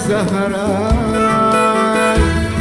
سهران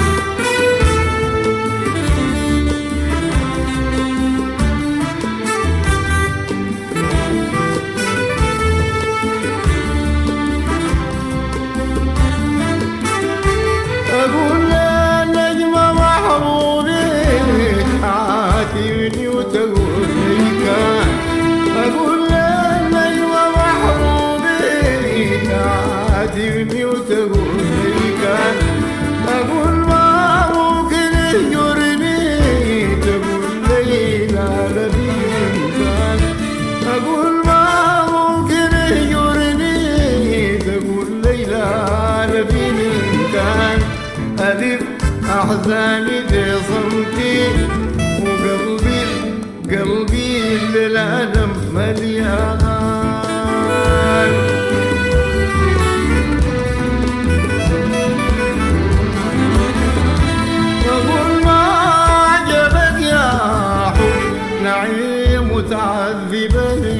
أقول لا نجمة محبوبي عاتبني وتقول لي كان أقول لا نجمة محبوبي عاتبني وتقول لي كان أقول ما ممكن يهجرني تقول لي لا لبي كان أقول ما ممكن يهجرني تقول لي لا لبي كان ألف أحزاني في صمتي وقلبي قلبي بالألم مليان وقل ما عجبك يا حب نعيم متعذب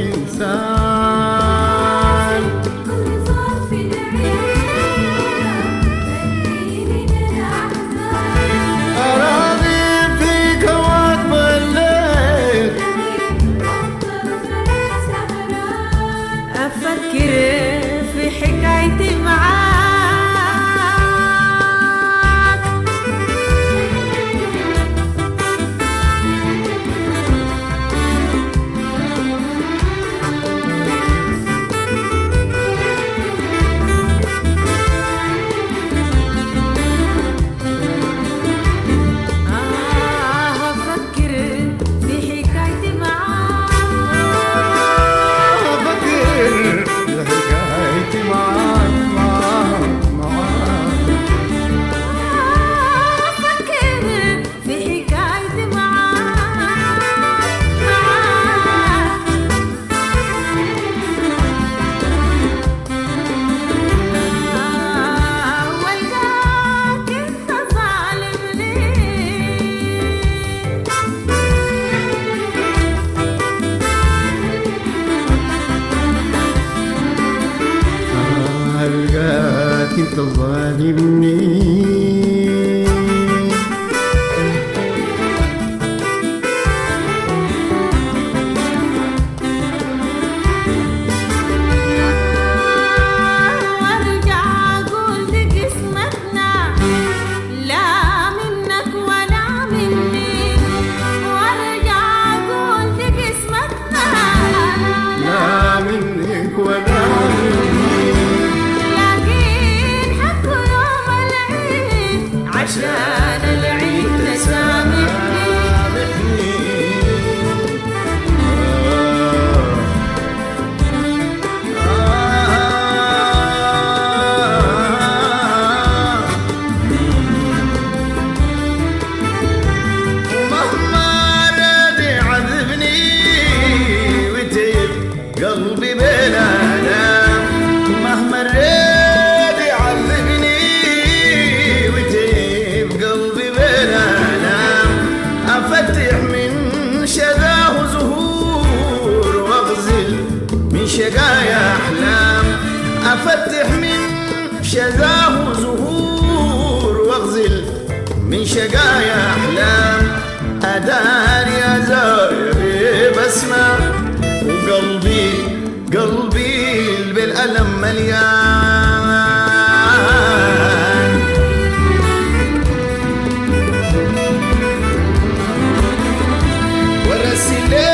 الإنسان كل صار في دعينا بريني من الأحزان أراضي فيك وأقبل الليل أفضل فلا سهران أفكر في حكايتي معاك آه أفكر في حكايتي معاك أفكر حكايتي معاك معاك معاك أفكر في حكايتي معاك معاك آه والقاك أنت ظالمني ألقاك أنت ظالمني وارجع اقول دي قسمتنا لا منك ولا مني وارجع اقول دي قسمتنا لا منك ولا مني لكن حق يوم العيد عشان العيد تسامحني مهما راد يعذبني وتيب قلبي بلا نام مهما راد يعذبني وتيب قلبي بلا نام افتح من شقاه زهور واغزل من شقايا احلام افتح من شقاه زهور واغزل من شقايا احلام ادار يا زايري بسمة وقلبي قلبي بالالم مليان ورسي